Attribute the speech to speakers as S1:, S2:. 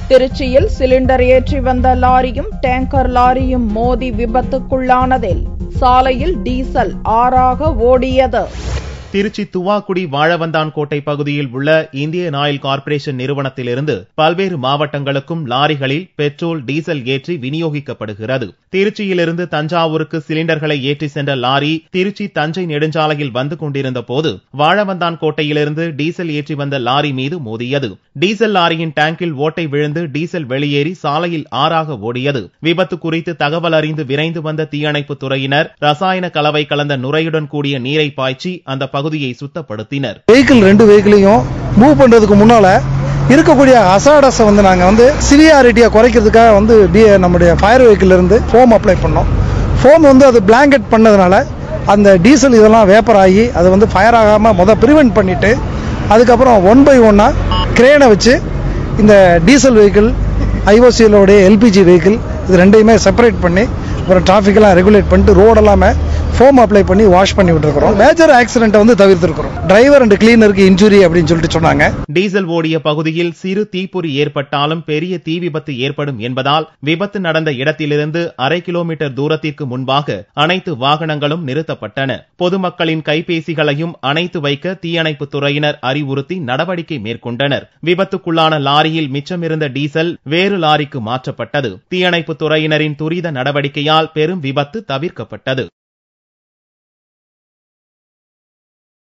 S1: திருச்சியில் சிலிண்டர் ஏற்றி வந்த லாரியும் டேங்கர் லாரியும் மோதி விபத்துக்குள்ளானதில் சாலையில் டீசல் ஆறாக ஓடியது
S2: திருச்சி துவாக்குடி வாழவந்தான் கோட்டை பகுதியில் உள்ள இந்தியன் ஆயில் கார்ப்பரேஷன் நிறுவனத்திலிருந்து பல்வேறு மாவட்டங்களுக்கும் லாரிகளில் பெட்ரோல் டீசல் ஏற்றி விநியோகிக்கப்படுகிறது திருச்சியிலிருந்து தஞ்சாவூருக்கு சிலிண்டர்களை ஏற்றி சென்ற லாரி திருச்சி தஞ்சை நெடுஞ்சாலையில் வந்து கொண்டிருந்த போது வாழவந்தான் கோட்டையிலிருந்து டீசல் ஏற்றி வந்த லாரி மீது மோதியது டீசல் லாரியின் டேங்கில் ஓட்டை விழுந்து டீசல் வெளியேறி சாலையில் ஆறாக ஓடியது விபத்து குறித்து தகவல் அறிந்து விரைந்து வந்த தீயணைப்பு துறையினர் ரசாயன கலவை கலந்த நுரையுடன் கூடிய நீரை பாய்ச்சி அந்த பகுதியை சுத்தப்படுத்தினர்
S3: வெஹிக்கிள் ரெண்டு வெஹிக்கிளையும் மூவ் பண்றதுக்கு முன்னால இருக்கக்கூடிய அசாடஸை வந்து நாங்க வந்து சிவியாரிட்டியை குறைக்கிறதுக்காக வந்து பி நம்முடைய ஃபயர் வெஹிக்கிள் இருந்து ஃபோம் அப்ளை பண்ணோம் ஃபோம் வந்து அது பிளாங்கெட் பண்ணதுனால அந்த டீசல் இதெல்லாம் வேப்பர் ஆகி அது வந்து ஃபயர் ஆகாம முத ப்ரிவென்ட் பண்ணிட்டு அதுக்கப்புறம் ஒன் பை ஒன்னா கிரேனை வச்சு இந்த டீசல் வெஹிக்கிள் ஐஓசிஎலோடைய எல்பிஜி வெஹிக்கிள் இது ரெண்டையுமே செப்பரேட் பண்ணி அப்புறம் டிராஃபிக்கெல்லாம் ரெகுலேட் பண்ணிட்டு ரோடு எல்லாமே ஃபோம் அப்ளை பண்ணி வாஷ் பண்ணி விட்டுருக்கிறோம் மேஜர் ஆக்சிடென்ட்டை வந்து தவிர்த்திருக்கிறோம் டிரைவர் அண்ட் கிளீனருக்கு இன்ஜுரி அப்படின்னு சொல்லிட்டு சொன்னாங்க
S2: டீசல் ஓடிய பகுதியில் சிறு தீப்பொறி ஏற்பட்டாலும் பெரிய தீ விபத்து ஏற்படும் என்பதால் விபத்து நடந்த இடத்திலிருந்து அரை கிலோமீட்டர் தூரத்திற்கு முன்பாக அனைத்து வாகனங்களும் நிறுத்தப்பட்டன பொதுமக்களின் கைபேசிகளையும் அணைத்து வைக்க தீயணைப்பு துறையினர் அறிவுறுத்தி நடவடிக்கை மேற்கொண்டனர் விபத்துக்குள்ளான லாரியில் மிச்சமிருந்த டீசல் வேறு லாரிக்கு மாற்றப்பட்டது தீயணைப்பு துறையினரின் துரித நடவடிக்கையால் பெரும் விபத்து தவிர்க்கப்பட்டது